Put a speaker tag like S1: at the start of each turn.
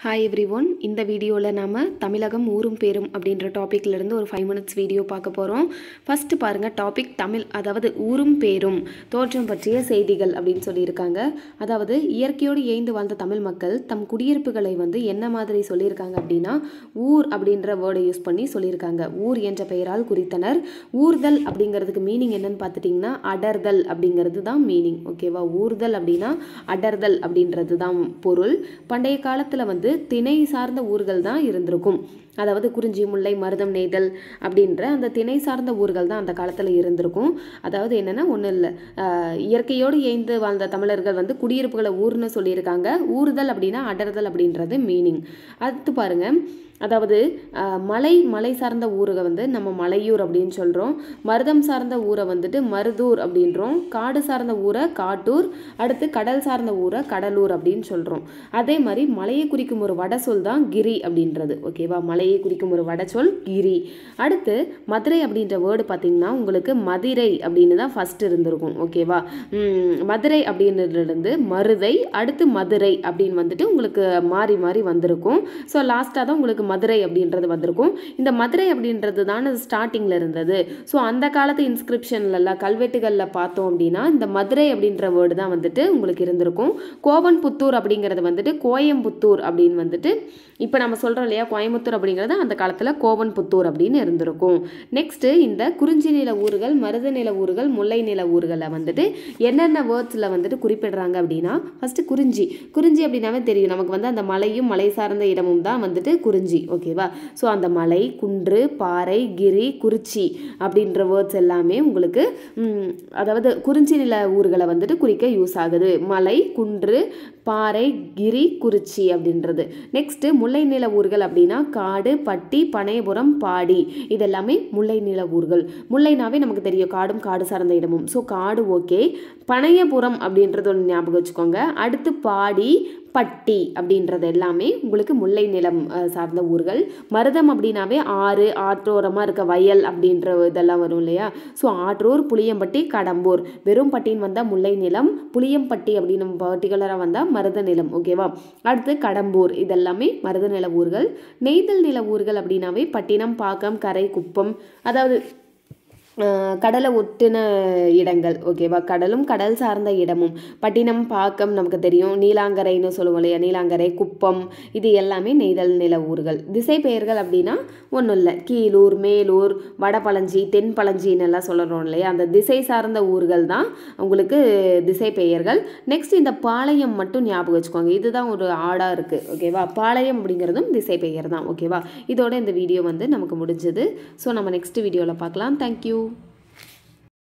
S1: hi every one இந்த வீடியோவில் நாம் தமிழகம் ஊரும் பேரும் அப்படின்ற டாப்பிக்லேருந்து ஒரு ஃபைவ் மினிட்ஸ் வீடியோ பார்க்க போகிறோம் ஃபஸ்ட்டு பாருங்கள் டாபிக் தமிழ் அதாவது ஊரும் பேரும் தோற்றம் பற்றிய செய்திகள் அப்படின்னு சொல்லியிருக்காங்க அதாவது இயற்கையோடு ஏய்ந்து வாழ்ந்த தமிழ் மக்கள் தம் குடியிருப்புகளை வந்து என்ன மாதிரி சொல்லியிருக்காங்க அப்படின்னா ஊர் அப்படின்ற வேர்டை யூஸ் பண்ணி சொல்லியிருக்காங்க ஊர் என்ற பெயரால் குறித்தனர் ஊர்தல் அப்படிங்கிறதுக்கு மீனிங் என்னன்னு பார்த்துட்டிங்கன்னா அடர்தல் அப்படிங்கிறது தான் மீனிங் ஓகேவா ஊர்தல் அப்படின்னா அடர்தல் அப்படின்றது தான் பொருள் பண்டைய காலத்தில் வந்து திணை சார்ந்த ஊர்கள் தான் இருந்திருக்கும் அதாவது குறிஞ்சி முல்லை மருதம் நெய்தல் அப்படின்ற அந்த திணை சார்ந்த ஊர்கள் தான் அந்த காலத்தில் இருந்திருக்கும் அதாவது என்னென்னா ஒன்றும் இல்லை இயற்கையோடு ஏய்ந்து வாழ்ந்த தமிழர்கள் வந்து குடியிருப்புகளை ஊர்னு சொல்லியிருக்காங்க ஊறுதல் அப்படின்னா அடர்தல் அப்படின்றது மீனிங் அடுத்து பாருங்கள் அதாவது அஹ், மலை மலை சார்ந்த ஊரை வந்து நம்ம மலையூர் அப்படின்னு சொல்கிறோம் மருதம் சார்ந்த ஊரை வந்துட்டு மருதூர் அப்படின்றோம் காடு சார்ந்த ஊரை காட்டூர் அடுத்து கடல் சார்ந்த ஊரை கடலூர் அப்படின்னு சொல்கிறோம் அதே மாதிரி மலையை குறிக்கும் ஒரு வட சொல் தான் கிரி அப்படின்றது ஓகேவா மலையை குறிக்கும் ஒரு வட சொல் கிரி அடுத்து மதுரை அப்படின்ற வேர்டு பார்த்தீங்கன்னா உங்களுக்கு மதிரை அப்படின்னு தான் ஃபஸ்ட் இருந்திருக்கும் ஓகேவா உம், மதுரை அப்படின்றதுலேருந்து மருதை அடுத்து மதுரை அப்படின்னு வந்துட்டு உங்களுக்கு மாறி மாறி வந்திருக்கும் ஸோ லாஸ்ட்டாக தான் உங்களுக்கு மதுரை அப்படின்றது வந்திருக்கும் இந்த மதுரை அப்படின்றது தான் ஸ்டார்டிங்கில் இருந்தது ஸோ அந்த காலத்து இன்ஸ்கிரிப்ஷன்லலாம் கல்வெட்டுகளில் பார்த்தோம் அப்படின்னா இந்த மதுரை அப்படின்ற வேர்டு தான் வந்துட்டு உங்களுக்கு இருந்திருக்கும் கோவன்புத்தூர் அப்படிங்கிறது வந்துட்டு கோயம்புத்தூர் அப்படின்னு வந்துட்டு இப்போ நம்ம சொல்கிறோம் இல்லையா கோயம்புத்தூர் அப்படிங்கிறது அந்த காலத்தில் கோவன்புத்தூர் அப்படின்னு இருந்திருக்கும் நெக்ஸ்ட்டு இந்த குறிஞ்சி நில ஊர்கள் மருத நில ஊர்கள் முல்லை நில ஊர்களில் வந்துட்டு என்னென்ன வேர்ட்ஸில் வந்துட்டு குறிப்பிடுறாங்க அப்படின்னா ஃபஸ்ட்டு குறிஞ்சி குறிஞ்சி அப்படின்னாவே தெரியும் நமக்கு வந்து அந்த மலையும் மலை சார்ந்த இடமும் தான் வந்துட்டு குறிஞ்சி ஓகேவா ஸோ அந்த மலை குன்று பாறை கிரி குறிச்சி அப்படின்ற வேர்ட்ஸ் எல்லாமே உங்களுக்கு ம், அதாவது குறிஞ்சி நில ஊர்களை வந்துட்டு குறிக்க யூஸ் ஆகுது மலை குன்று பாறை கிரி குறிச்சி அப்படின்றது நெக்ஸ்ட்டு முல்லை நில ஊர்கள் அப்படின்னா காடு பட்டி பனையபுரம் பாடி இதெல்லாமே முல்லை நில ஊர்கள் முல்லைனாவே நமக்கு தெரியும் காடும் காடு சார்ந்த இடமும் ஸோ காடு ஓகே பனையபுரம் அப்படின்றது ஒன்று ஞாபகம் வச்சுக்கோங்க அடுத்து பாடி பட்டி அப்படின்றது எல்லாமே உங்களுக்கு முல்லை நிலம் அஹ், சார்ந்த ஊர்கள் மருதம் அப்படின்னாவே ஆறு ஆற்றோரமாக இருக்க வயல் அப்படின்ற இதெல்லாம் வரும் இல்லையா ஸோ ஆற்றூர் புளியம்பட்டி கடம்பூர் வெறும் பட்டின்னு வந்தால் முல்லை நிலம் புளியம்பட்டி அப்படின்னு பர்டிகுலராக வந்தால் மருத நிலம் ஓகேவா அடுத்து கடம்பூர் இதெல்லாமே மருத நில ஊர்கள் நெய்தல் நில ஊர்கள் அப்படின்னாவே பட்டினம் பாக்கம் கரை குப்பம் அதாவது அஹ், கடலை ஒட்டின இடங்கள் ஓகேவா கடலும் கடல் சார்ந்த இடமும் பட்டினம் பாக்கம் நமக்கு தெரியும் நீலாங்கரைன்னு சொல்லுவோம் இல்லையா நீலாங்கரை குப்பம் இது எல்லாமே நெய்தல் நில ஊர்கள் திசை பெயர்கள் அப்படின்னா ஒன்றும் இல்லை கீழூர் மேலூர் வடபழஞ்சி தென்பழஞ்சின்னு எல்லாம் சொல்கிறோம் இல்லையா அந்த திசை சார்ந்த ஊர்கள் தான் உங்களுக்கு திசை பெயர்கள் நெக்ஸ்ட் இந்த பாளையம் மட்டும் ஞாபகம் வச்சுக்கோங்க இதுதான் ஒரு ஆடாக இருக்குது ஓகேவா பாளையம் அப்படிங்கிறதும் திசை பெயர் தான் ஓகேவா இதோட இந்த வீடியோ வந்து நமக்கு முடிஞ்சது ஸோ நம்ம நெக்ஸ்ட் வீடியோவில் பார்க்கலாம் தேங்க்யூ